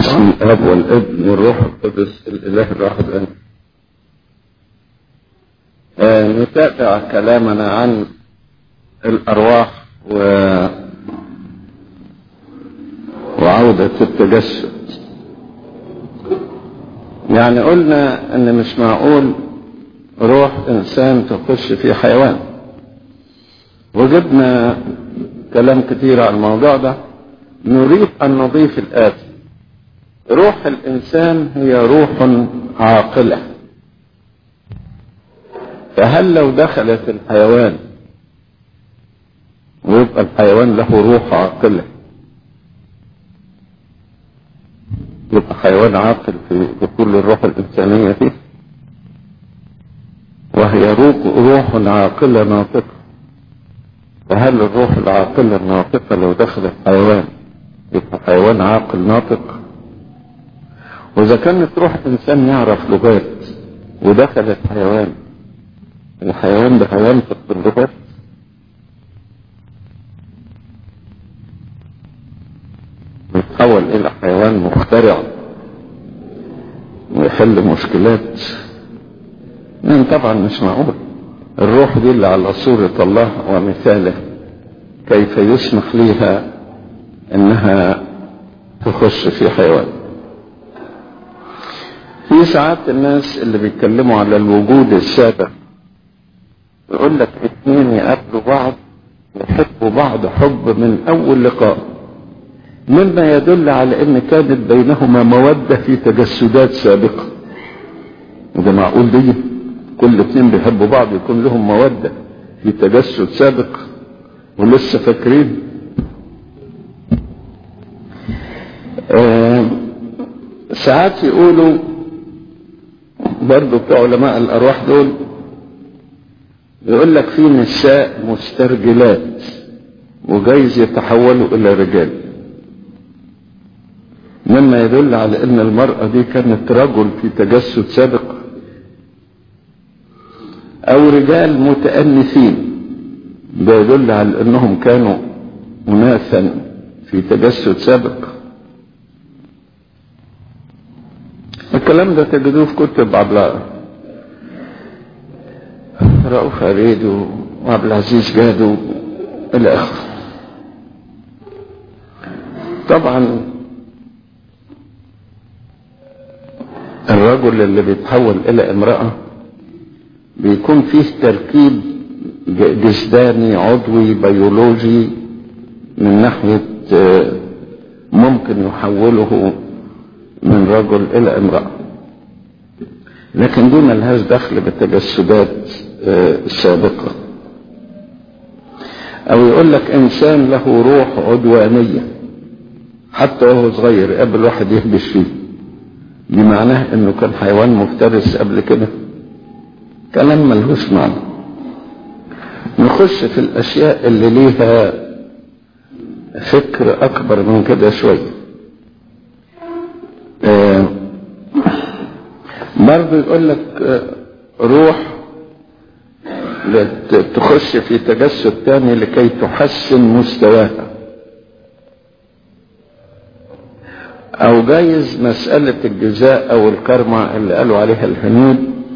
باسم الاب والابن والروح القدس الاله الواحد امين آه نتابع كلامنا عن الارواح و وعودة التجسد يعني قلنا ان مش معقول روح انسان تخش في حيوان وجبنا كلام كتير على الموضوع ده نريد ان نضيف الاتي روح الانسان هي روح عاقله فهل لو دخلت الحيوان ويبقى الحيوان له روح عاقله يبقى حيوان عاقل في دخول الروح الإنسانية فيه وهي روح, روح عاقلة ناطقة فهل الروح العاقلة الناطقة لو دخلت حيوان يبقى حيوان عاقل ناطق وإذا كانت روح إنسان يعرف لغات ودخلت حيوان الحيوان ده هينطق باللغات يتحول الى حيوان مخترع ويحل مشكلات من طبعا مش معقول الروح دي اللي على صورة الله ومثاله كيف يسمح ليها انها تخش في حيوان في ساعات الناس اللي بيتكلموا على الوجود السابق يقول لك اتنين يقابلوا بعض يحبوا بعض حب من اول لقاء مما يدل على ان كانت بينهما مودة في تجسدات سابقة وده معقول دي كل اتنين بيحبوا بعض يكون لهم مودة في تجسد سابق ولسه فاكرين آه ساعات يقولوا برضو بتوع علماء الارواح دول يقول لك في نساء مسترجلات وجايز يتحولوا الى رجال مما يدل على ان المرأة دي كانت رجل في تجسد سابق او رجال متأنثين ده يدل على انهم كانوا اناثا في تجسد سابق الكلام ده تجدوه في كتب عبد رؤوف عبيد وعبد العزيز جادو الى اخره طبعا الرجل اللي بيتحول الى امرأة بيكون فيه تركيب جسداني عضوي بيولوجي من ناحية ممكن يحوله من رجل الى امرأة لكن دي ملهاش دخل بالتجسدات السابقة او يقول لك انسان له روح عدوانية حتى وهو صغير يقابل واحد يهبش فيه دي معناه انه كان حيوان مفترس قبل كده كلام ملهوش معنى نخش في الاشياء اللي ليها فكر اكبر من كده شوية آه برضه يقول لك آه روح تخش في تجسد تاني لكي تحسن مستواها او جايز مسألة الجزاء او الكرمة اللي قالوا عليها الهنود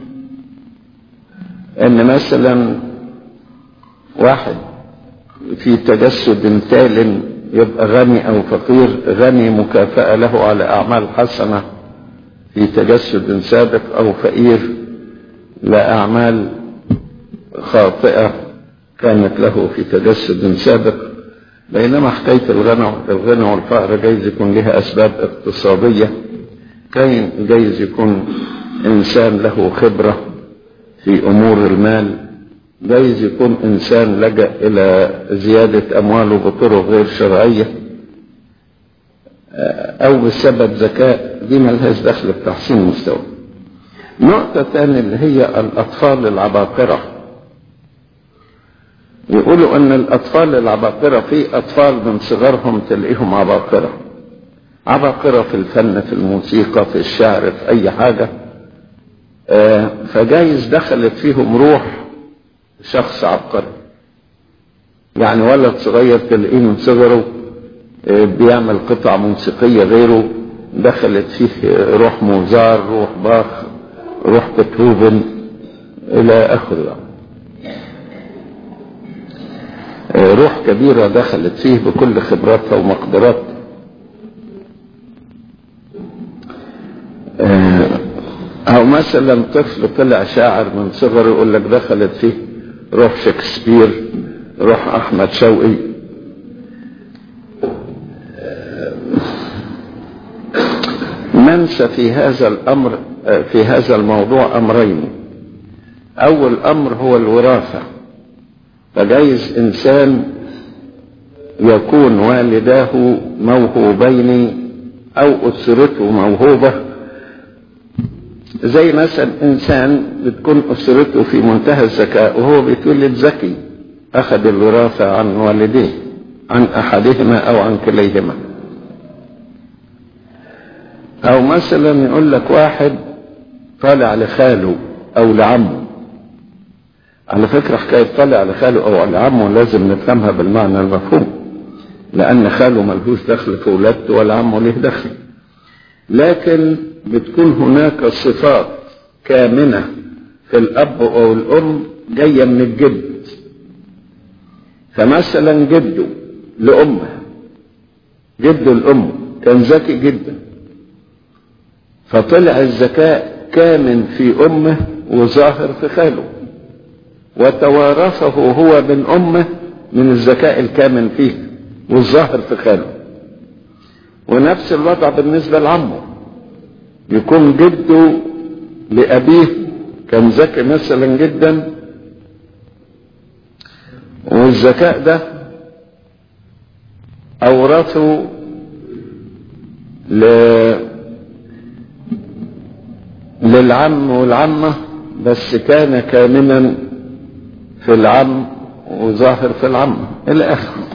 ان مثلا واحد في تجسد تال يبقى غني او فقير غني مكافأة له على اعمال حسنة في تجسد سابق او فقير لاعمال خاطئة كانت له في تجسد سابق بينما حكاية الغنى الغنى والفقر جايز يكون لها أسباب اقتصادية كاين جايز يكون إنسان له خبرة في أمور المال جايز يكون إنسان لجأ إلى زيادة أمواله بطرق غير شرعية أو بسبب ذكاء دي ملهاش دخل بتحسين المستوى نقطة تانية اللي هي الأطفال العباقرة يقولوا ان الاطفال العباقرة في اطفال من صغرهم تلاقيهم عباقرة عباقرة في الفن في الموسيقى في الشعر في اي حاجة آه فجايز دخلت فيهم روح شخص عبقري يعني ولد صغير تلاقيه من صغره آه بيعمل قطع موسيقية غيره دخلت فيه روح موزار روح باخ روح بيتهوفن الى اخره روح كبيرة دخلت فيه بكل خبراتها ومقدراتها او مثلا طفل طلع شاعر من صغره يقول لك دخلت فيه روح شكسبير روح احمد شوقي منسى في هذا الامر في هذا الموضوع امرين اول امر هو الوراثه فجايز انسان يكون والداه موهوبين او اسرته موهوبه زي مثلا انسان بتكون اسرته في منتهى الذكاء وهو بيتولد ذكي اخذ الوراثه عن والديه عن احدهما او عن كليهما او مثلا يقول لك واحد طالع لخاله او لعمه على فكرة حكاية طالع لخاله او لعمه لازم نفهمها بالمعنى المفهوم لان خاله ملهوش دخل في ولادته ولا عمه له دخل لكن بتكون هناك صفات كامنة في الاب او الام جاية من الجد فمثلا جده لامه جده الام كان ذكي جدا فطلع الذكاء كامن في امه وظاهر في خاله وتوارثه هو من امه من الذكاء الكامن فيه والظاهر في خاله ونفس الوضع بالنسبة لعمه يكون جده لأبيه كان ذكي مثلا جدا والذكاء ده أورثه ل... للعم والعمة بس كان كامنا في العم وظاهر في العمة إلى آخره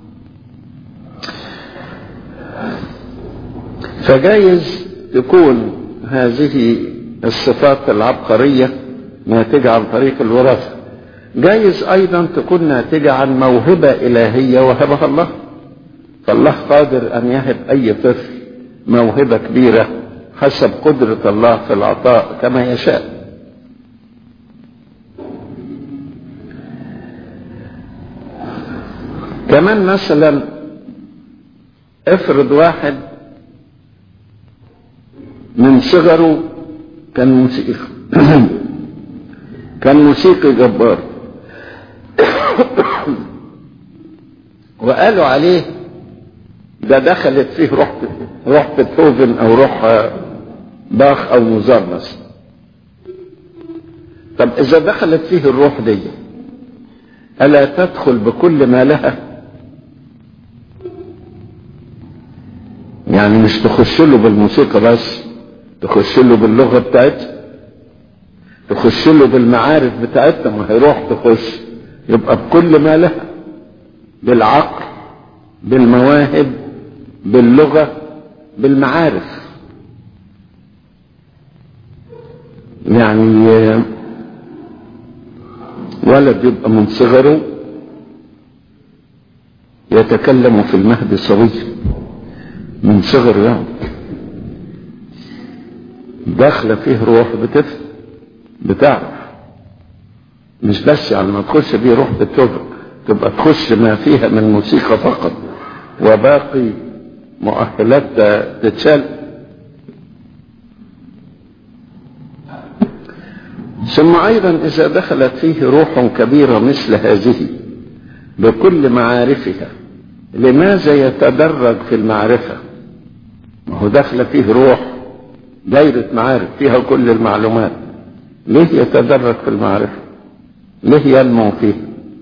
فجايز تكون هذه الصفات العبقرية ناتجة عن طريق الوراثة جايز أيضا تكون ناتجة عن موهبة إلهية وهبها الله فالله قادر أن يهب أي طفل موهبة كبيرة حسب قدرة الله في العطاء كما يشاء كمان مثلا افرض واحد من صغره كان موسيقي كان موسيقي جبار وقالوا عليه ده دخلت فيه روح روح بيتهوفن او روح باخ او موزار مثلا طب اذا دخلت فيه الروح دي الا تدخل بكل ما لها يعني مش تخش له بالموسيقى بس تخش له باللغه بتاعتها تخش له بالمعارف بتاعتها ما هيروح تخش يبقى بكل ما لها بالعقل بالمواهب باللغه بالمعارف يعني ولد يبقى من صغره يتكلم في المهد صبي من صغره يعني داخله فيه روح بتفهم بتعرف مش بس يعني ما تخش بيه روح بتوفر تبقى تخش ما فيها من موسيقى فقط وباقي مؤهلات تتشال ثم ايضا اذا دخلت فيه روح كبيره مثل هذه بكل معارفها لماذا يتدرج في المعرفه ما هو داخله فيه روح دايره معارف فيها كل المعلومات ليه يتدرج في المعرفه ليه ينمو فيه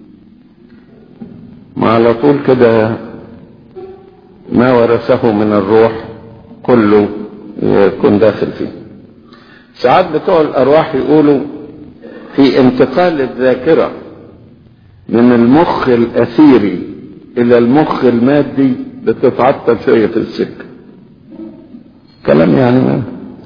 ما على طول كده ما ورثه من الروح كله يكون داخل فيه ساعات بتوع الارواح يقولوا في انتقال الذاكره من المخ الاثيري الى المخ المادي بتتعطل شويه في السكه كلام يعني ما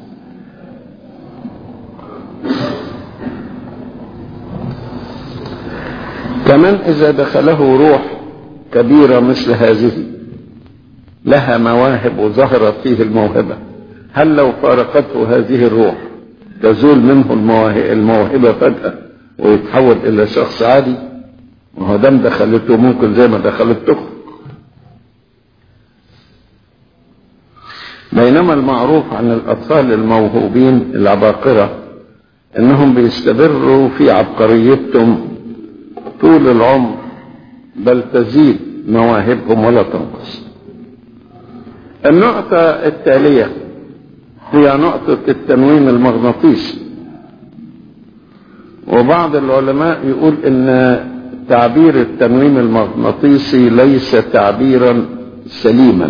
كمان اذا دخله روح كبيره مثل هذه لها مواهب وظهرت فيه الموهبه هل لو فارقته هذه الروح تزول منه الموهبة فجأة ويتحول إلى شخص عادي وهو دام دخلته ممكن زي ما دخلت تخرج بينما المعروف عن الأطفال الموهوبين العباقرة إنهم بيستمروا في عبقريتهم طول العمر بل تزيد مواهبهم ولا تنقص النقطة التالية هي نقطة التنويم المغناطيسي وبعض العلماء يقول ان تعبير التنويم المغناطيسي ليس تعبيرا سليما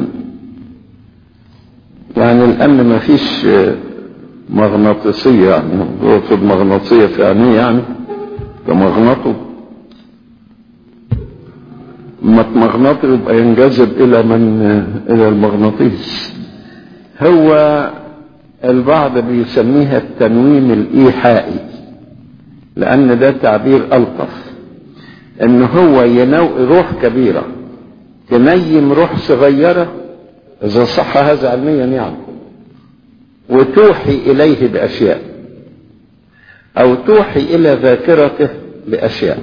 يعني الان ما فيش مغناطيسية يعني يقصد مغناطيسية في عينيه يعني كمغناطه ما تمغناطه يبقى ينجذب الى من الى المغناطيس هو البعض بيسميها التنويم الايحائي لان ده تعبير الطف ان هو ينو روح كبيره تنيم روح صغيره اذا صح هذا علميا يعني وتوحي اليه باشياء او توحي الى ذاكرته باشياء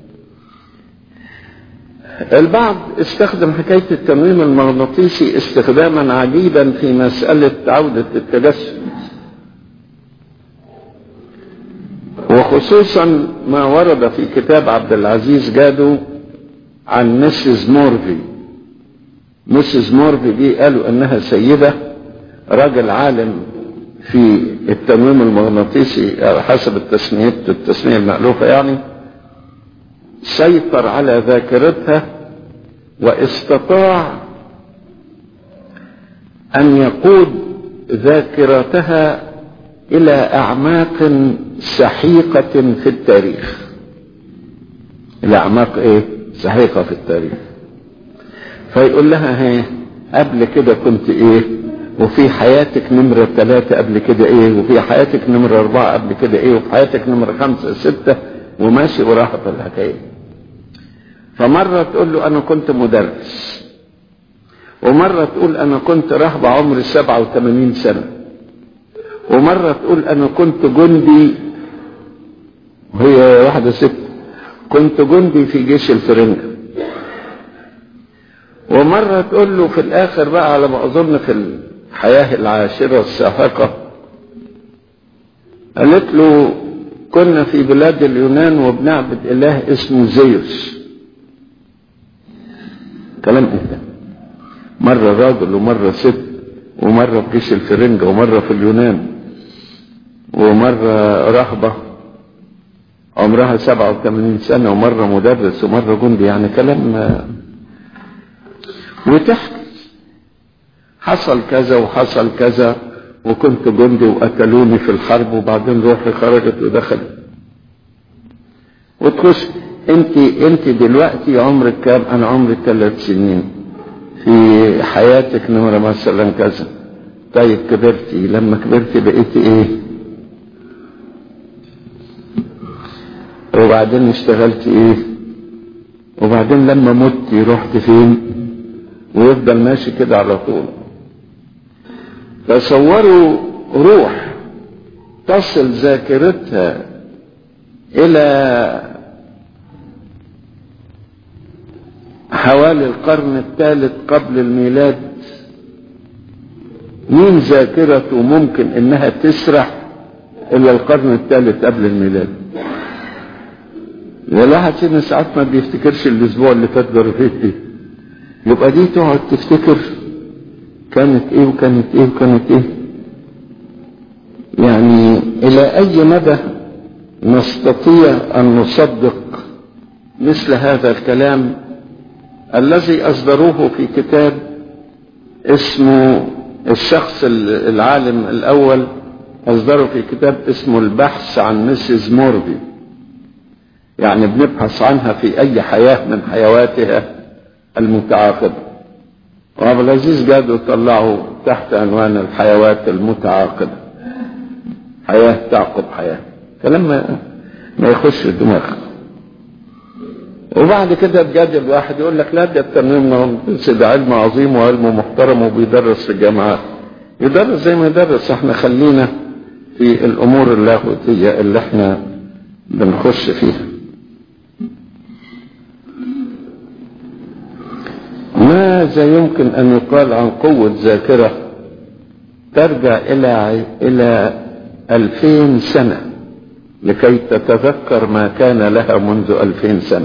البعض استخدم حكاية التنويم المغناطيسي استخداما عجيبا في مسألة عودة التجسد وخصوصا ما ورد في كتاب عبد العزيز جادو عن مسز مورفي مسز مورفي دي قالوا انها سيدة راجل عالم في التنويم المغناطيسي حسب التسمية التسمية المألوفة يعني سيطر على ذاكرتها واستطاع ان يقود ذاكرتها الى اعماق سحيقة في التاريخ الى اعماق ايه سحيقة في التاريخ فيقول لها هي قبل كده كنت ايه وفي حياتك نمرة ثلاثة قبل كده ايه وفي حياتك نمرة اربعة قبل كده ايه وفي حياتك نمرة خمسة ستة وماشي وراها في الحكاية فمرة تقول له أنا كنت مدرس ومرة تقول أنا كنت رهبة عمري سبعة وثمانين سنة ومرة تقول أنا كنت جندي وهي واحدة ست كنت جندي في جيش الفرنجة ومرة تقول له في الآخر بقى على ما أظن في الحياة العاشرة الساحقة قالت له كنا في بلاد اليونان وبنعبد إله اسمه زيوس كلام ايه مرة راجل ومرة ست ومرة في جيش الفرنجة ومرة في اليونان ومرة رهبة عمرها سبعة وثمانين سنة ومرة مدرس ومرة جندي يعني كلام وتحكي حصل كذا وحصل كذا وكنت جندي وقتلوني في الحرب وبعدين روحي خرجت ودخلت وتخش انت انت دلوقتي عمرك كام انا عمري ثلاث سنين في حياتك نمرة مثلا كذا طيب كبرتي لما كبرتي بقيتي ايه وبعدين اشتغلتي ايه وبعدين لما متي رحت فين ويفضل ماشي كده على طول تصوروا روح تصل ذاكرتها الى حوالي القرن الثالث قبل الميلاد مين ذاكرته ممكن انها تسرح الى القرن الثالث قبل الميلاد الواحد سن ساعات ما بيفتكرش الاسبوع اللي فات ده فيه يبقى دي تقعد تفتكر كانت ايه وكانت ايه وكانت ايه يعني الى اي مدى نستطيع ان نصدق مثل هذا الكلام الذي اصدروه في كتاب اسمه الشخص العالم الاول اصدره في كتاب اسمه البحث عن مسز موربي يعني بنبحث عنها في اي حياة من حيواتها المتعاقبة وعبد العزيز جادو طلعوا تحت عنوان الحيوات المتعاقبة حياة تعقب حياة كلام ما, ما يخش الدماغ وبعد كده بجد الواحد يقول لك لا ده التنويم ده علم عظيم وعلم محترم وبيدرس في الجامعات يدرس زي ما يدرس احنا خلينا في الامور اللاهوتية اللي احنا بنخش فيها ماذا يمكن ان يقال عن قوة ذاكرة ترجع الى الى الفين سنة لكي تتذكر ما كان لها منذ الفين سنة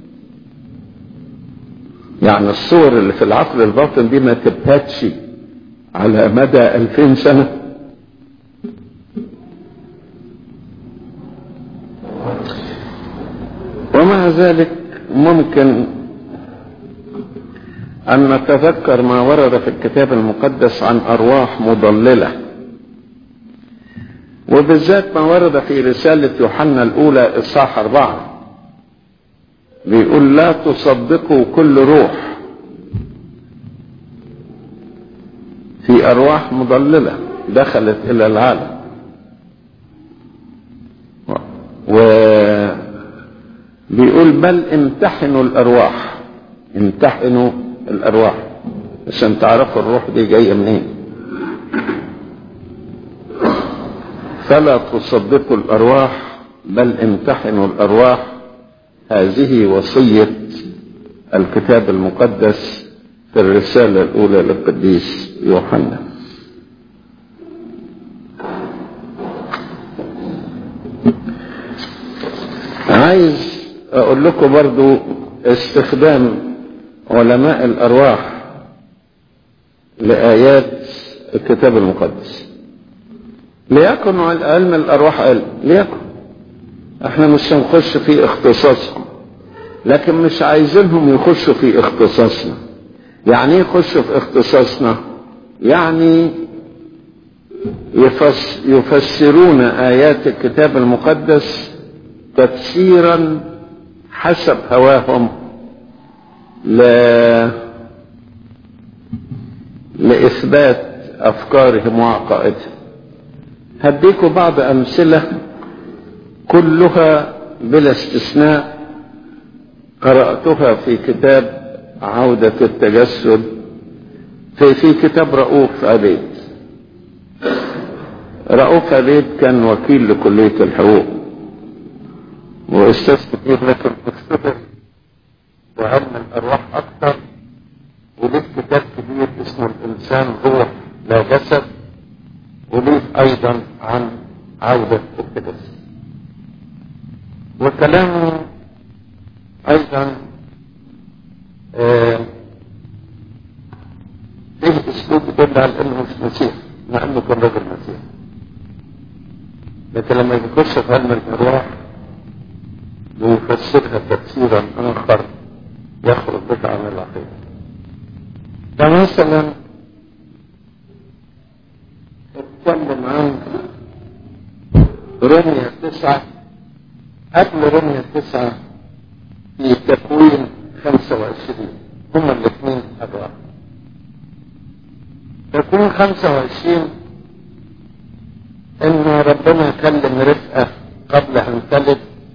يعني الصور اللي في العقل الباطن دي ما تبهتش على مدى الفين سنة ومع ذلك ممكن أن نتذكر ما ورد في الكتاب المقدس عن أرواح مضللة وبالذات ما ورد في رسالة يوحنا الأولى إصحاح أربعة بيقول لا تصدقوا كل روح في أرواح مضللة دخلت إلى العالم وبيقول بل امتحنوا الأرواح امتحنوا الأرواح عشان تعرفوا الروح دي جاية منين فلا تصدقوا الأرواح بل امتحنوا الأرواح هذه وصية الكتاب المقدس في الرسالة الأولى للقديس يوحنا عايز أقول لكم برضو استخدام علماء الأرواح لآيات الكتاب المقدس ليكن علم الأرواح علم ليكن احنا مش هنخش في اختصاصهم لكن مش عايزينهم يخشوا في اختصاصنا يعني ايه يخشوا في اختصاصنا يعني يفس يفسرون آيات الكتاب المقدس تفسيرا حسب هواهم ل... لإثبات أفكارهم وعقائدهم هديكم بعض أمثلة كلها بلا استثناء قرأتها في كتاب عودة التجسد في في كتاب رؤوف عبيد رؤوف عبيد كان وكيل لكلية الحقوق وأستاذ كبير لكن اكتبر وعلم الأرواح أكثر وليه كتاب كبير اسمه الإنسان روح لا جسد وليه أيضا عن عودة التجسد وكلامه أيضا آه فيه أسلوب يدل على أنه مش مسيح مع أنه كان راجل مسيح لكن لما يخش في علم الأرواح ويفسرها تفسيرا آخر يخرج بك عن العقيدة فمثلا اتكلم عن رمية تسعة قبل رمية تسعة في تكوين خمسة وعشرين هما الاثنين أبواب تكوين خمسة وعشرين إن ربنا كلم رفقة قبل أن تلد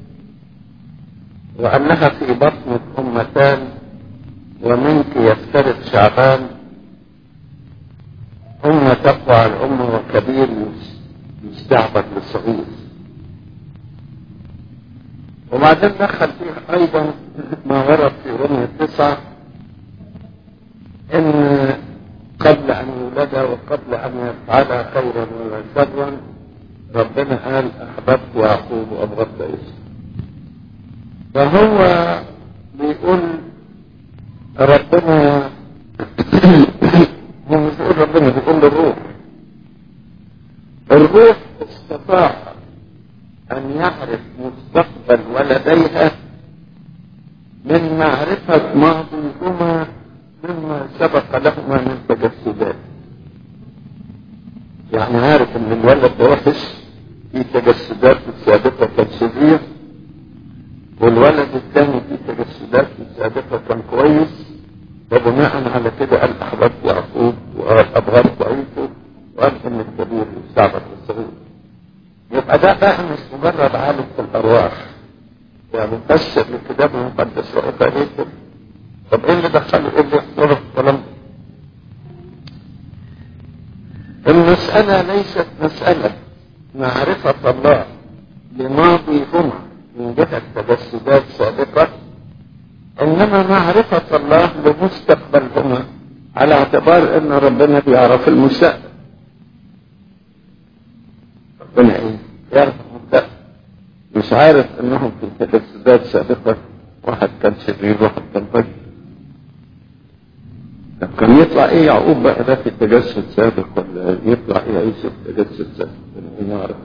وأنها في بطنك أمتان ومنك يفترق شعبان أمة تقوى على الأمة وكبير يستعبد للصغير وبعدين دخل فيه أيضا ما ورد في رمية التسعة إن قبل أن يولد وقبل أن يفعل خيرا ولا شرا ربنا قال أحببت يعقوب وأبغضت عيسى فهو بيقول ربنا هو مش بيقول ربنا بيقول الروح الروح استطاع أن يعرف مستقبل ولديها من معرفة ماضيهما مما سبق لهما من تجسدات يعني عارف ان الولد ده وحش في تجسدات السابقة كان شرير والولد الثاني في تجسدات السابقة كان كويس وبناء على كده قال احببت يعقوب وقال ابغضت عيسو وقال ان الكبير يستعبد للصغير يبقى ده بقى مش مجرد عالم في الارواح يعني مفسر للكتاب المقدس رؤوف عليكم طب ايه اللي دخله ايه اللي يحصله في الكلام المسألة ليست مسألة معرفة الله لماضيهما من جهة تجسدات سابقة إنما معرفة الله لمستقبلهما على اعتبار أن ربنا بيعرف المستقبل ربنا إيه؟ يعرف المستقبل مش عارف أنهم في تجسدات سابقة واحد كان شرير واحد كان طيب طب كان يطلع ايه يعقوب بقى ده في التجسد سابق ولا يطلع ايه عيسى في التجسد سابق ما نعرف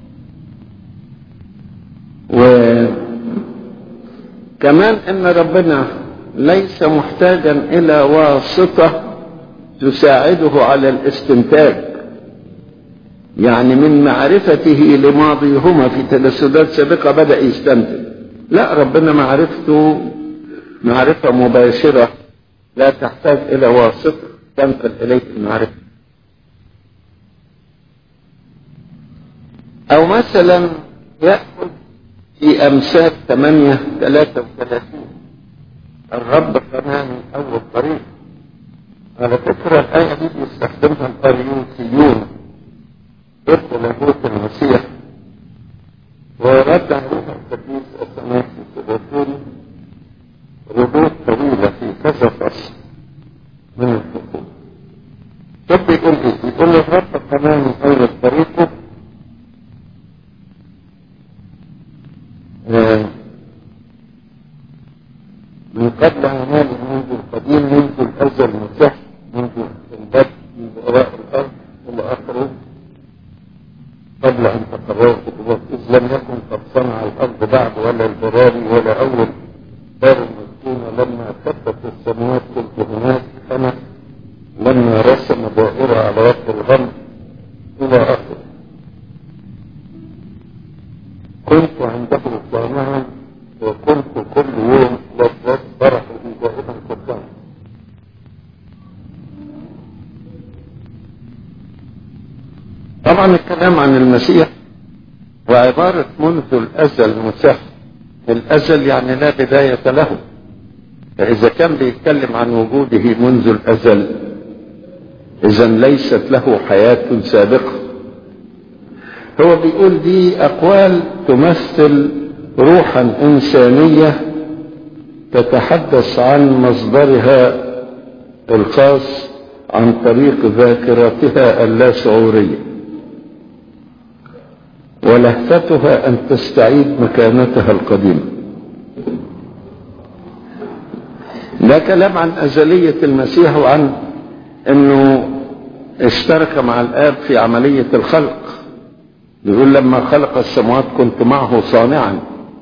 وكمان ان ربنا ليس محتاجا الى واسطة تساعده على الاستنتاج يعني من معرفته لماضيهما في تجسدات سابقة بدأ يستنتج لا ربنا معرفته معرفة مباشرة لا تحتاج إلى واسطة تنقل إليك المعرفة أو مثلا يأخذ في أمثال 8 33 الرب فناني أول طريق على فكرة الآية دي بيستخدمها الأريوسيون ضد لاهوت المسيح ورد عليها القديس أثناسيوس الرسول ردود طويلة في كذا فصل من الحقوق طب بيقول ايه؟ بيقول الرب كمان أول طريقه آه من قبل أعمال منذ القديم منذ الأزل مسح منذ البدء منذ أراء الأرض إلى آخره قبل أن تقرروا خطوات إذ لم يكن قد صنع الأرض بعد ولا البراري ولا أول دار المسكونة لما ثبت السماوات كنت هناك أنا لما رسم دائرة على وقت الغم إلى آخره كنت عنده صانعا وكنت كل يوم لذات فرح دائما قدام طبعا الكلام عن المسيح وعبارة منذ الأزل مسح الأزل يعني لا بداية له فإذا كان بيتكلم عن وجوده منذ الأزل إذا ليست له حياة سابقة هو بيقول دي أقوال تمثل روحا إنسانية تتحدث عن مصدرها الخاص عن طريق ذاكرتها اللاشعوريه ولهفتها أن تستعيد مكانتها القديمة ده كلام عن أزلية المسيح وعن أنه اشترك مع الآب في عملية الخلق يقول لما خلق السماوات كنت معه صانعا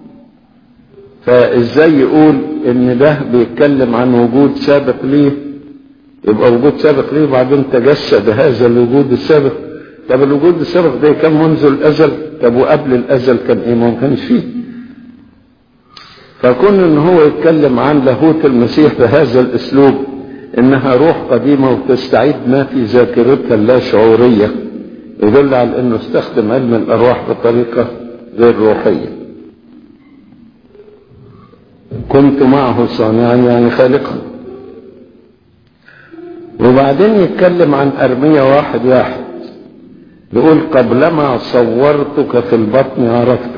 فازاي يقول ان ده بيتكلم عن وجود سابق ليه يبقى وجود سابق ليه وبعدين تجسد هذا الوجود السابق طب الوجود السابق ده كان منذ الازل طب وقبل الازل كان ايه ما كانش فيه فكون ان هو يتكلم عن لاهوت المسيح بهذا الاسلوب انها روح قديمة وتستعيد ما في ذاكرتها اللاشعورية يدل على انه استخدم علم الارواح بطريقة غير روحية كنت معه صانعا يعني خالقا وبعدين يتكلم عن ارمية واحد واحد يقول قبلما صورتك في البطن عرفتك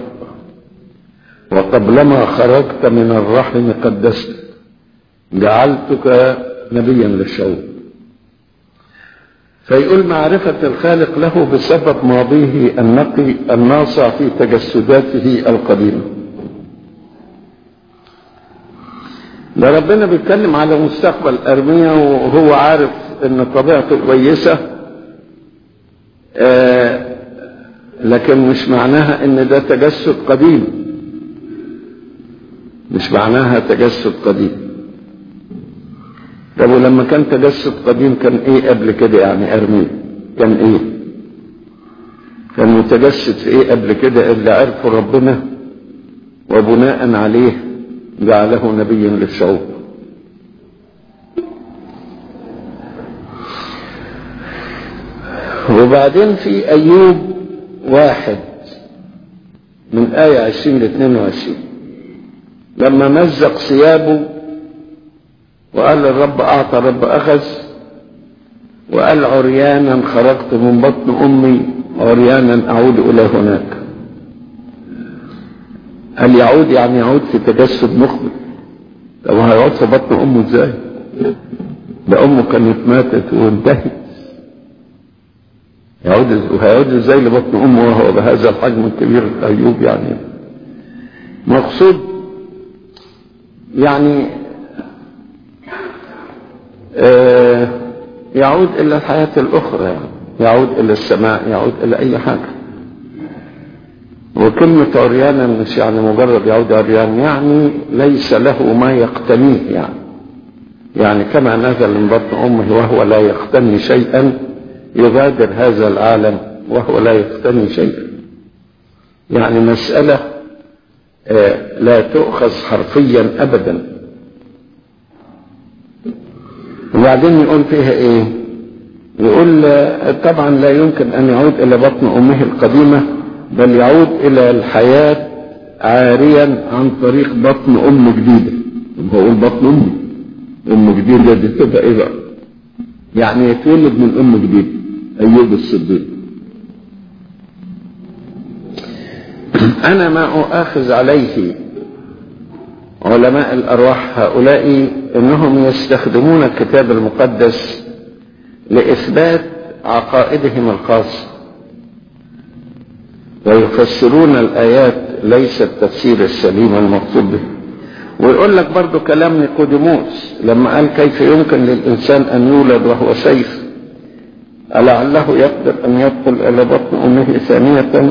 وقبلما خرجت من الرحم قدستك جعلتك نبيا للشعوب فيقول معرفة الخالق له بسبب ماضيه النقي الناصع في تجسداته القديمة ده ربنا بيتكلم على مستقبل أرميا وهو عارف ان طبيعته كويسة آه لكن مش معناها ان ده تجسد قديم مش معناها تجسد قديم طب ولما كان تجسد قديم كان ايه قبل كده يعني ارميه كان ايه كان متجسد في ايه قبل كده اللي عرفه ربنا وبناء عليه جعله نبيا للشعوب وبعدين في ايوب واحد من آية عشرين لاثنين وعشرين لما مزق ثيابه وقال الرب أعطى الرب أخذ وقال عريانا خرجت من بطن أمي عريانا أعود إلى هناك قال يعود يعني يعود في تجسد مخبر طب هيقعد في بطن أمه إزاي ده أمه كانت ماتت وانتهت يعود وهيعود ازاي لبطن امه وهو بهذا الحجم الكبير ايوب يعني مقصود يعني آه يعود الى الحياة الاخرى يعني يعود الى السماء يعود الى اي حاجة وكلمة عريانا مش يعني مجرد يعود عريان يعني ليس له ما يقتنيه يعني يعني كما نزل من بطن امه وهو لا يقتني شيئا يغادر هذا العالم وهو لا يقتني شيئا يعني مسألة لا تؤخذ حرفيا أبدا وبعدين يقول فيها إيه يقول طبعا لا يمكن أن يعود إلى بطن أمه القديمة بل يعود إلى الحياة عاريا عن طريق بطن أم جديدة هو يقول بطن أمه أم جديدة دي تبقى إيه بقى يعني يتولد من أم جديدة أيوب الصديق أنا ما أؤاخذ عليه علماء الأرواح هؤلاء أنهم يستخدمون الكتاب المقدس لإثبات عقائدهم الخاصة ويفسرون الآيات ليس التفسير السليم المقصود به ويقول لك برضو كلام نيقوديموس لما قال كيف يمكن للإنسان أن يولد وهو سيف ألعله يقدر أن يدخل إلى بطن أمه ثانية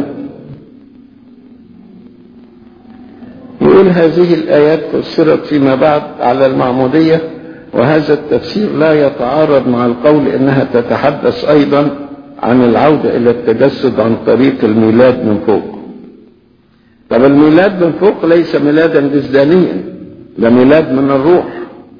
يقول هذه الآيات فسرت فيما بعد على المعمودية وهذا التفسير لا يتعارض مع القول إنها تتحدث أيضا عن العودة إلى التجسد عن طريق الميلاد من فوق طب الميلاد من فوق ليس ميلادا جسدانيا ده ميلاد من الروح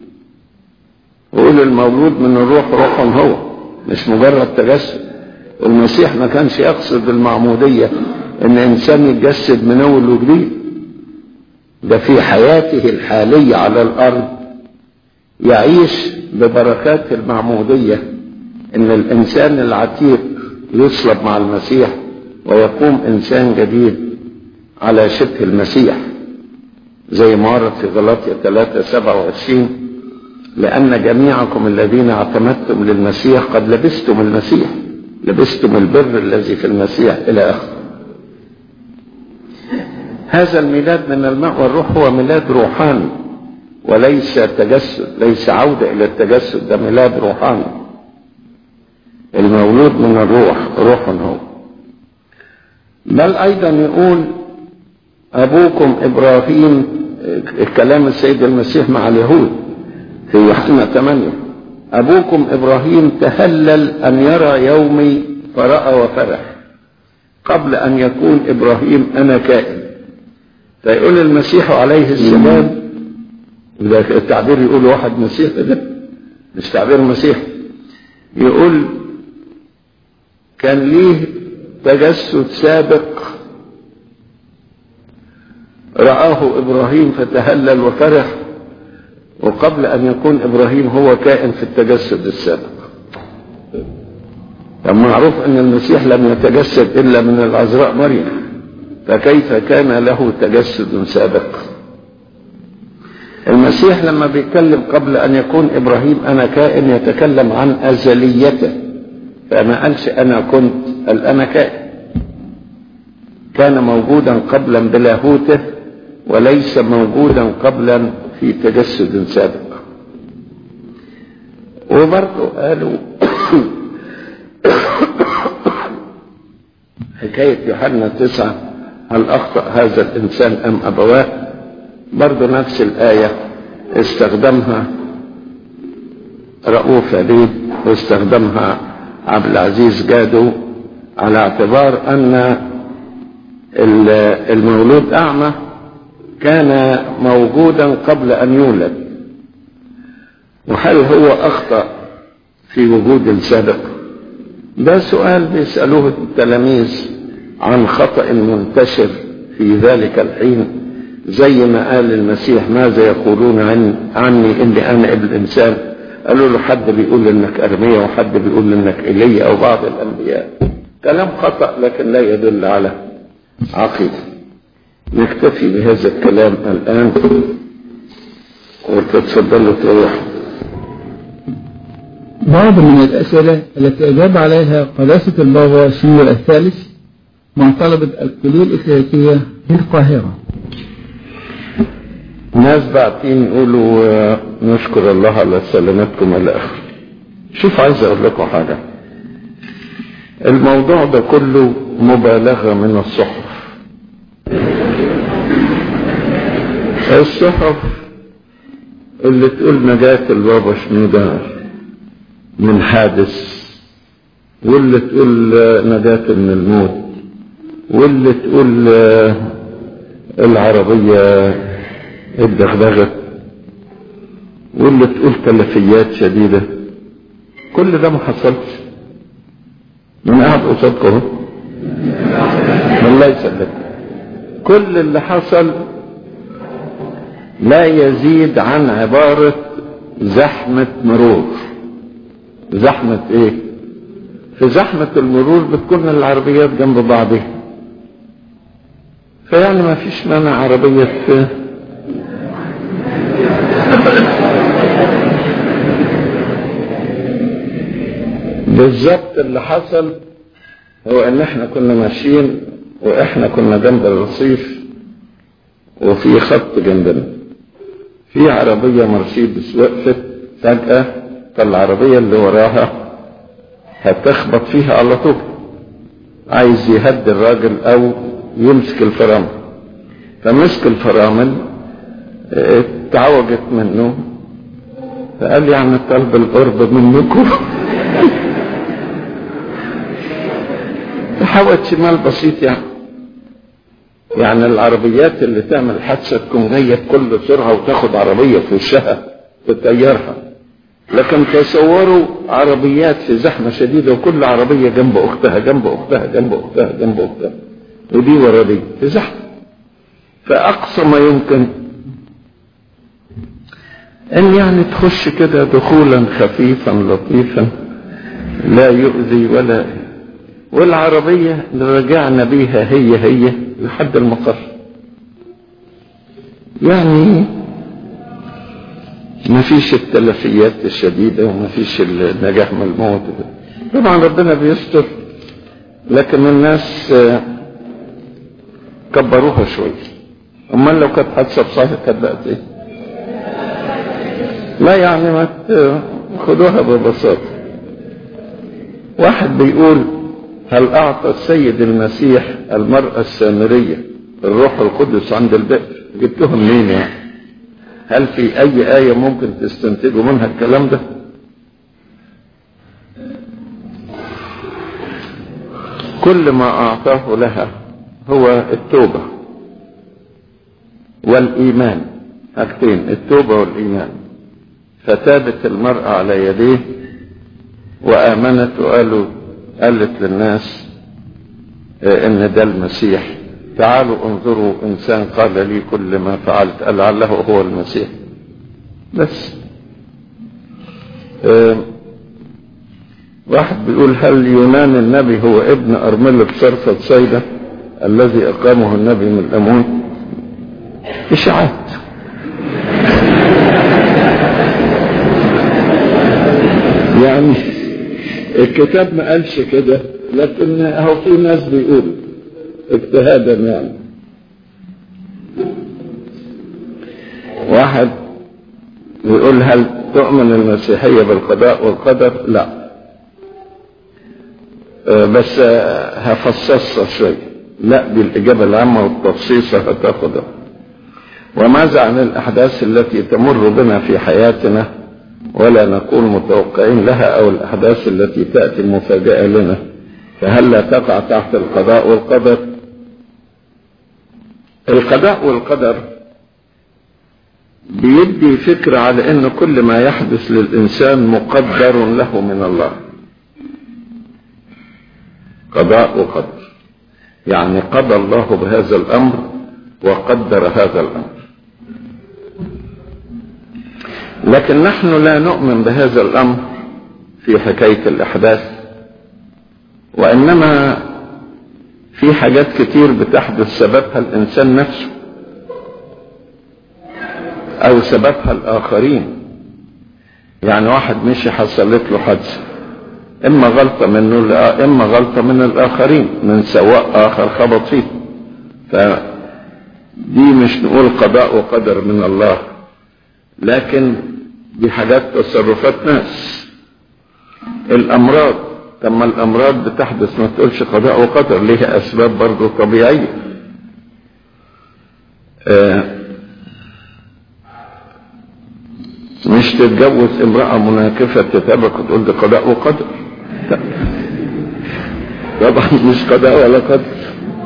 ويقول المولود من الروح روح هو مش مجرد تجسد المسيح ما كانش يقصد المعمودية ان انسان يتجسد من اول وجديد ده في حياته الحالية على الارض يعيش ببركات المعمودية ان الانسان العتيق يصلب مع المسيح ويقوم انسان جديد على شبه المسيح زي ما ورد في غلاطية 3 27 لأن جميعكم الذين اعتمدتم للمسيح قد لبستم المسيح لبستم البر الذي في المسيح إلى آخره هذا الميلاد من الماء والروح هو ميلاد روحاني وليس تجسد ليس عودة إلى التجسد ده ميلاد روحاني المولود من الروح روح هو بل أيضا يقول أبوكم إبراهيم كلام السيد المسيح مع اليهود في يوحنا 8 أبوكم إبراهيم تهلل أن يرى يومي فرأى وفرح قبل أن يكون إبراهيم أنا كائن فيقول المسيح عليه السلام ده التعبير يقول واحد مسيح ده مش تعبير مسيح يقول كان ليه تجسد سابق رآه إبراهيم فتهلل وفرح وقبل أن يكون إبراهيم هو كائن في التجسد السابق معروف أن المسيح لم يتجسد إلا من العذراء مريم فكيف كان له تجسد سابق المسيح لما بيتكلم قبل أن يكون إبراهيم أنا كائن يتكلم عن أزليته فما قالش أنا كنت قال أنا كائن كان موجودا قبلا بلاهوته وليس موجودا قبلا في تجسد سابق وبرضه قالوا حكاية يوحنا تسعة هل أخطأ هذا الإنسان أم أبواه برضه نفس الآية استخدمها رؤوف عليد واستخدمها عبد العزيز جادو على اعتبار أن المولود أعمى كان موجودا قبل أن يولد وهل هو أخطأ في وجود سابق ده سؤال بيسألوه التلاميذ عن خطأ منتشر في ذلك الحين زي ما قال المسيح ماذا يقولون عن عني إني أنا ابن الإنسان قالوا له حد بيقول انك ارميا وحد بيقول انك ايليا او بعض الانبياء كلام خطا لكن لا يدل على عقيده نكتفي بهذا الكلام الان وتتفضلوا تروحوا بعض من الأسئلة التي أجاب عليها قداسة البابا شنو الثالث مع طلبة الكلية الإكليريكية بالقاهرة ناس باعتين يقولوا آه، نشكر الله على سلامتكم الى اخره شوف عايز اقول لكم حاجه الموضوع ده كله مبالغه من الصحف الصحف اللي تقول نجاة البابا شنودة من حادث واللي تقول آه، نجاة من الموت واللي تقول آه، العربية اتدغدغت واللي تقول تلفيات شديدة كل ده ما حصلش من قاعد قصادكم اهو الله يسلمك كل اللي حصل لا يزيد عن عبارة زحمة مرور زحمة ايه في زحمة المرور بتكون العربيات جنب بعضها فيعني ما فيش مانع عربية بالظبط اللي حصل هو ان احنا كنا ماشيين واحنا كنا جنب الرصيف وفي خط جنبنا في عربية مرسيدس وقفت فجأة فالعربية اللي وراها هتخبط فيها على طول عايز يهدي الراجل او يمسك الفرامل فمسك الفرامل اه، اتعوجت منه فقال يعني طلب القرب منكم حوت شمال بسيط يعني يعني العربيات اللي تعمل حادثة تكون جاية بكل سرعة وتاخد عربية في وشها تطيرها لكن تصوروا عربيات في زحمة شديدة وكل عربية جنب أختها جنب أختها جنب أختها جنب أختها ودي ورا دي في زحمة فأقصى ما يمكن أن يعني تخش كده دخولا خفيفا لطيفا لا يؤذي ولا والعربية اللي رجعنا بيها هي هي لحد المقر يعني ما فيش التلفيات الشديدة وما فيش النجاح من الموت طبعا ربنا بيستر لكن الناس آه، كبروها شوية امال لو كانت حادثة بصحيح كانت بقت ايه لا يعني ما ت- خدوها ببساطة واحد بيقول هل أعطى السيد المسيح المرأة السامرية الروح القدس عند البئر جبتوها منين يعني هل في أي آية ممكن تستنتجوا منها الكلام ده كل ما أعطاه لها هو التوبة والإيمان حاجتين التوبة والإيمان فتابت المرأة على يديه وآمنت وقالوا قالت للناس آه، إن ده المسيح تعالوا انظروا إنسان قال لي كل ما فعلت قال لعله هو المسيح بس آه، واحد بيقول هل يونان النبي هو ابن أرملة صرفة صيدة الذي أقامه النبي من الأموت إشاعات يعني الكتاب ما قالش كده لكن اهو في ناس بيقولوا اجتهادا يعني واحد يقول هل تؤمن المسيحية بالقضاء والقدر لا آه، بس آه، هفصصها شوية لا دي الإجابة العامة والتفصيصة هتاخدها وماذا عن الأحداث التي تمر بنا في حياتنا ولا نكون متوقعين لها أو الأحداث التي تأتي مفاجأة لنا فهل لا تقع تحت القضاء والقدر القضاء والقدر بيدي فكرة على أن كل ما يحدث للإنسان مقدر له من الله قضاء وقدر يعني قضى الله بهذا الأمر وقدر هذا الأمر لكن نحن لا نؤمن بهذا الأمر في حكاية الأحداث وإنما في حاجات كتير بتحدث سببها الإنسان نفسه أو سببها الآخرين يعني واحد مشي حصلت له حادثة إما غلطة منه إما غلطة من الآخرين من سواق آخر خبط فيه فدي مش نقول قضاء وقدر من الله لكن دي حاجات تصرفات ناس الأمراض لما الأمراض بتحدث ما تقولش قضاء وقدر ليها أسباب برضه طبيعية آه مش تتجوز امرأة مناكفة تتابك وتقول ده قضاء وقدر طبعا مش قضاء ولا قدر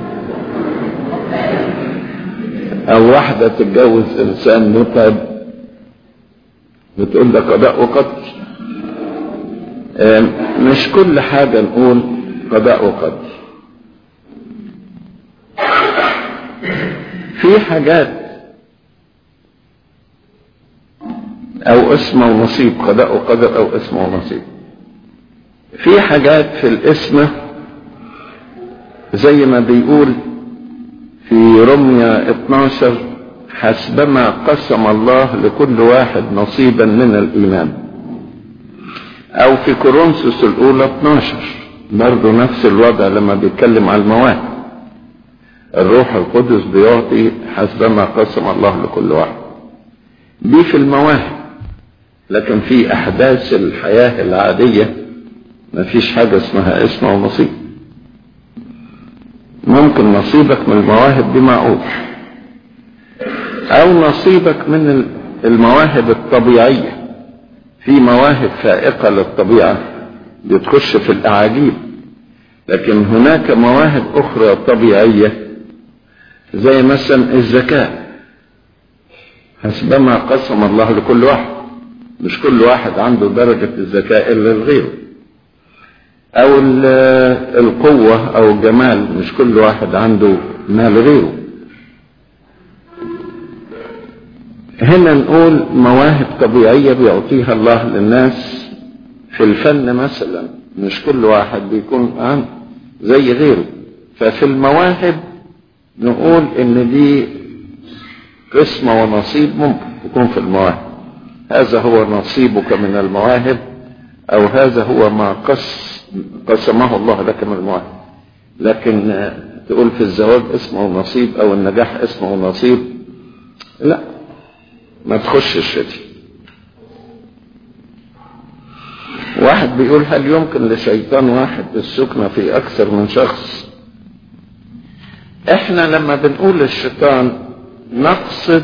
او واحدة تتجوز انسان متعب بتقول ده قضاء وقدر مش كل حاجة نقول قضاء وقدر في حاجات او اسم ونصيب قضاء وقدر او اسم ونصيب في حاجات في الاسم زي ما بيقول في رمية 12 حسبما قسم الله لكل واحد نصيبا من الايمان او في كورنثوس الاولى 12 برضه نفس الوضع لما بيتكلم على المواهب الروح القدس بيعطي حسبما قسم الله لكل واحد دي في المواهب لكن في احداث الحياة العادية ما فيش حاجة اسمها اسم ونصيب ممكن نصيبك من المواهب دي معقول او نصيبك من المواهب الطبيعية في مواهب فائقة للطبيعة بتخش في الاعاجيب لكن هناك مواهب اخرى طبيعية زي مثلا الذكاء حسبما قسم الله لكل واحد مش كل واحد عنده درجة الذكاء إلا لغيره أو القوة أو الجمال مش كل واحد عنده ما لغيره هنا نقول مواهب طبيعية بيعطيها الله للناس في الفن مثلا مش كل واحد بيكون عنده زي غيره ففي المواهب نقول ان دي قسمة ونصيب ممكن يكون في المواهب هذا هو نصيبك من المواهب او هذا هو ما قس قسمه الله لك من المواهب لكن تقول في الزواج اسمه نصيب او النجاح اسمه نصيب لا ما تخشش دي واحد بيقول هل يمكن لشيطان واحد السكنة في اكثر من شخص احنا لما بنقول الشيطان نقصد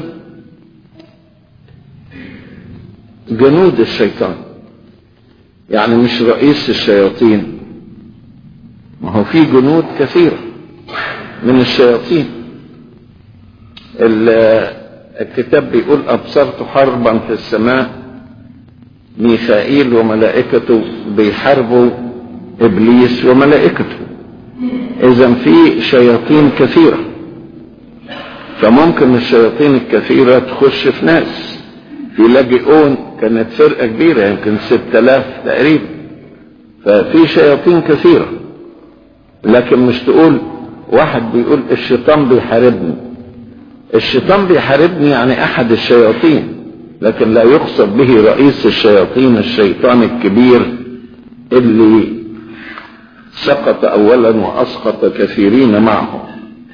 جنود الشيطان يعني مش رئيس الشياطين ما هو في جنود كثيرة من الشياطين الكتاب بيقول أبصرت حربا في السماء ميخائيل وملائكته بيحاربوا إبليس وملائكته إذا في شياطين كثيرة فممكن الشياطين الكثيرة تخش في ناس في لاجئون كانت فرقة كبيرة يمكن ستة آلاف تقريبا ففي شياطين كثيرة لكن مش تقول واحد بيقول الشيطان بيحاربني الشيطان بيحاربني يعني احد الشياطين لكن لا يقصد به رئيس الشياطين الشيطان الكبير اللي سقط اولا واسقط كثيرين معه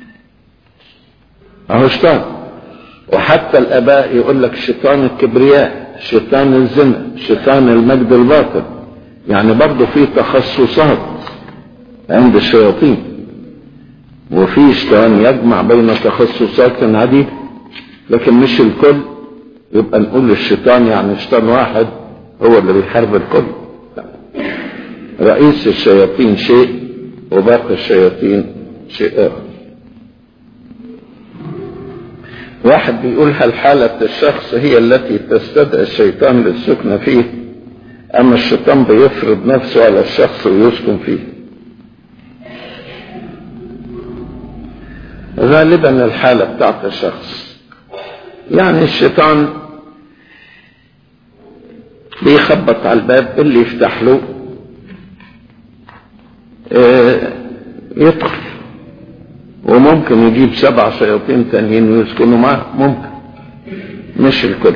اهو شيطان وحتى الاباء يقول لك شيطان الكبرياء شيطان الزنا شيطان المجد الباطل يعني برضه في تخصصات عند الشياطين وفي شيطان يجمع بين تخصصات عديدة لكن مش الكل يبقى نقول الشيطان يعني شيطان واحد هو اللي بيحارب الكل لا. رئيس الشياطين شيء وباقي الشياطين شيء آخر واحد بيقول هل حالة الشخص هي التي تستدعي الشيطان للسكن فيه أما الشيطان بيفرض نفسه على الشخص ويسكن فيه غالبا الحالة بتاعت الشخص يعني الشيطان بيخبط على الباب اللي يفتح له آه، يدخل وممكن يجيب سبع شياطين تانيين ويسكنوا معاه ممكن مش الكل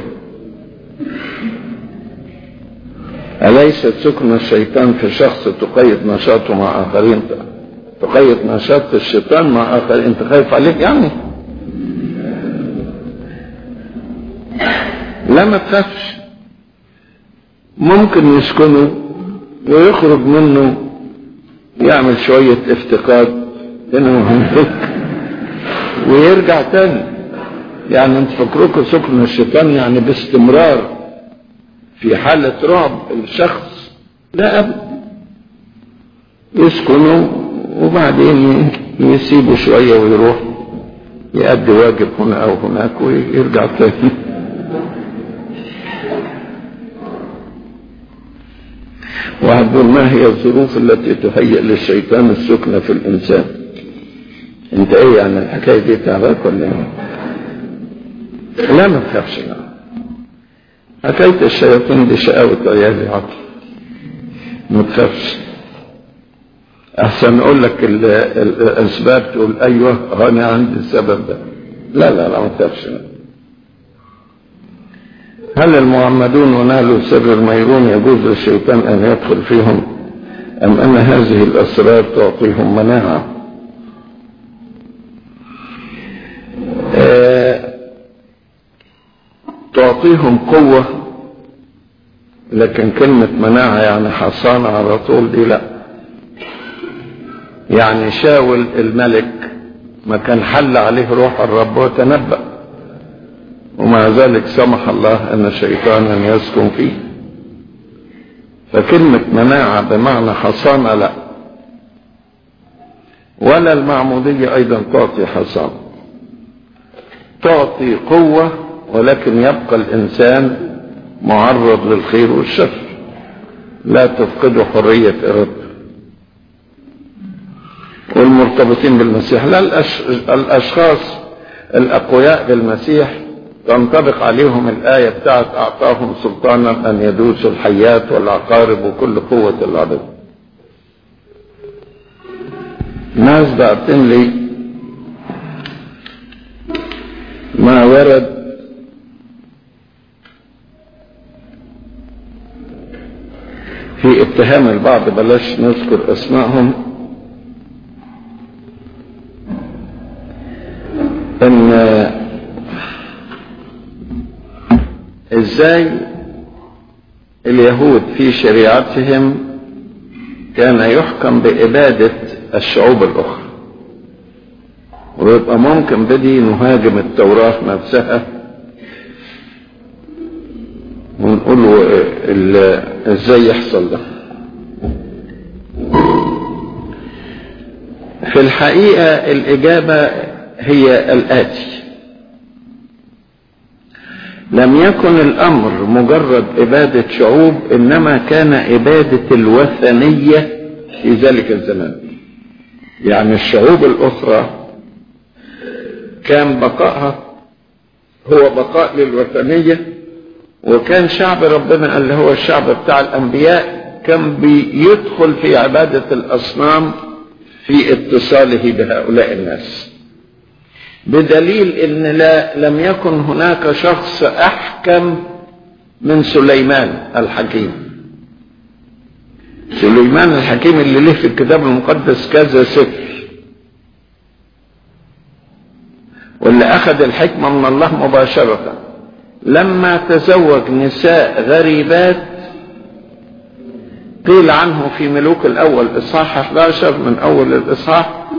أليست سكن الشيطان في شخص تقيد نشاطه مع آخرين تقيد نشاط الشيطان مع آخرين أنت خايف عليه يعني لا ما تخافش ممكن يسكنه ويخرج منه يعمل شوية افتقاد هنا وهناك ويرجع تاني يعني انت فكركم سكن الشيطان يعني باستمرار في حالة رعب الشخص لا أبدا يسكنوا وبعدين يسيبوا شوية ويروح يأدي واجب هنا أو هناك ويرجع تاني وهتقول ما هي الظروف التي تهيئ للشيطان السكنة في الإنسان انت ايه يعني الحكاية دي تعباك ولا ايه لا ما تخافش لا حكاية الشياطين دي شقاوة عيالي عطل ما تخافش احسن اقول لك ال- ال- الاسباب تقول ايوه انا عندي السبب ده لا لا لا ما تخافش لا. هل المعمدون ونالوا سر الميرون يجوز للشيطان ان يدخل فيهم ام ان هذه الاسرار تعطيهم مناعه آه، تعطيهم قوة لكن كلمة مناعة يعني حصانة على طول دي لا يعني شاول الملك ما كان حل عليه روح الرب وتنبأ ومع ذلك سمح الله ان شيطانا يسكن فيه فكلمة مناعة بمعنى حصانة لا ولا المعمودية ايضا تعطي حصانة تعطي قوة ولكن يبقى الإنسان معرض للخير والشر لا تفقده حرية إرادته والمرتبطين بالمسيح لا الأش... الأشخاص الأقوياء بالمسيح تنطبق عليهم الآية بتاعت أعطاهم سلطانا أن يدوسوا الحيات والعقارب وكل قوة العدو ناس بعتين لي ما ورد في اتهام البعض بلاش نذكر اسمائهم ان ازاي اليهود في شريعتهم كان يحكم بإبادة الشعوب الأخرى ويبقى ممكن بدي نهاجم التوراة نفسها ونقول له ال- ازاي يحصل ده في الحقيقة الإجابة هي الآتي لم يكن الأمر مجرد إبادة شعوب إنما كان إبادة الوثنية في ذلك الزمان يعني الشعوب الأخرى كان بقائها هو بقاء للوثنية وكان شعب ربنا اللي هو الشعب بتاع الأنبياء كان بيدخل في عبادة الأصنام في اتصاله بهؤلاء الناس بدليل ان لا لم يكن هناك شخص احكم من سليمان الحكيم سليمان الحكيم اللي له في الكتاب المقدس كذا سفر واللي اخذ الحكمة من الله مباشرة لما تزوج نساء غريبات قيل عنه في ملوك الاول اصحاح 11 من اول الاصحاح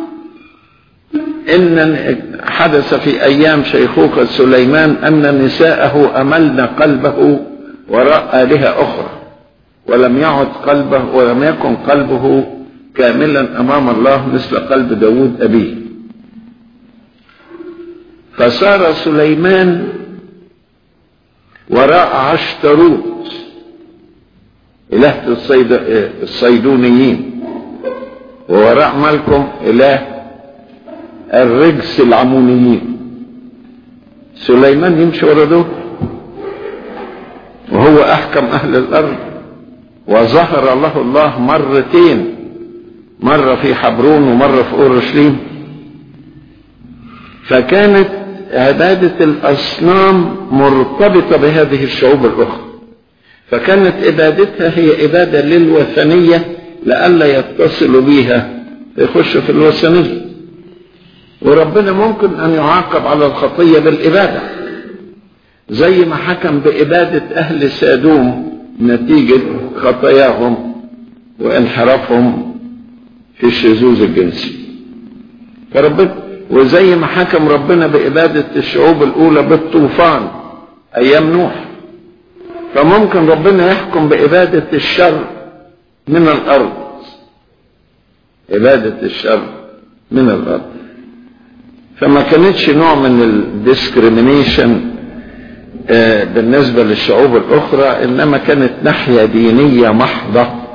ان حدث في ايام شيخوخة سليمان ان نساءه املن قلبه وراء آلهة اخرى ولم يعد قلبه ولم يكن قلبه كاملا امام الله مثل قلب داود ابيه فصار سليمان وراء عشتروت إلهة الصيد... الصيدونيين ووراء ملكم إله الرجس العمونيين سليمان يمشي ورا دول وهو أحكم أهل الأرض وظهر له الله مرتين مرة في حبرون ومرة في أورشليم فكانت عبادة الأصنام مرتبطة بهذه الشعوب الأخرى فكانت عبادتها هي عبادة للوثنية لئلا يتصلوا بيها يخشوا في الوثنية وربنا ممكن أن يعاقب على الخطية بالإبادة زي ما حكم بإبادة أهل سادوم نتيجة خطاياهم وانحرافهم في الشذوذ الجنسي فربنا وزي ما حكم ربنا بإبادة الشعوب الأولى بالطوفان أيام نوح فممكن ربنا يحكم بإبادة الشر من الأرض إبادة الشر من الأرض فما كانتش نوع من الديسكريمينيشن بالنسبة للشعوب الأخرى إنما كانت ناحية دينية محضة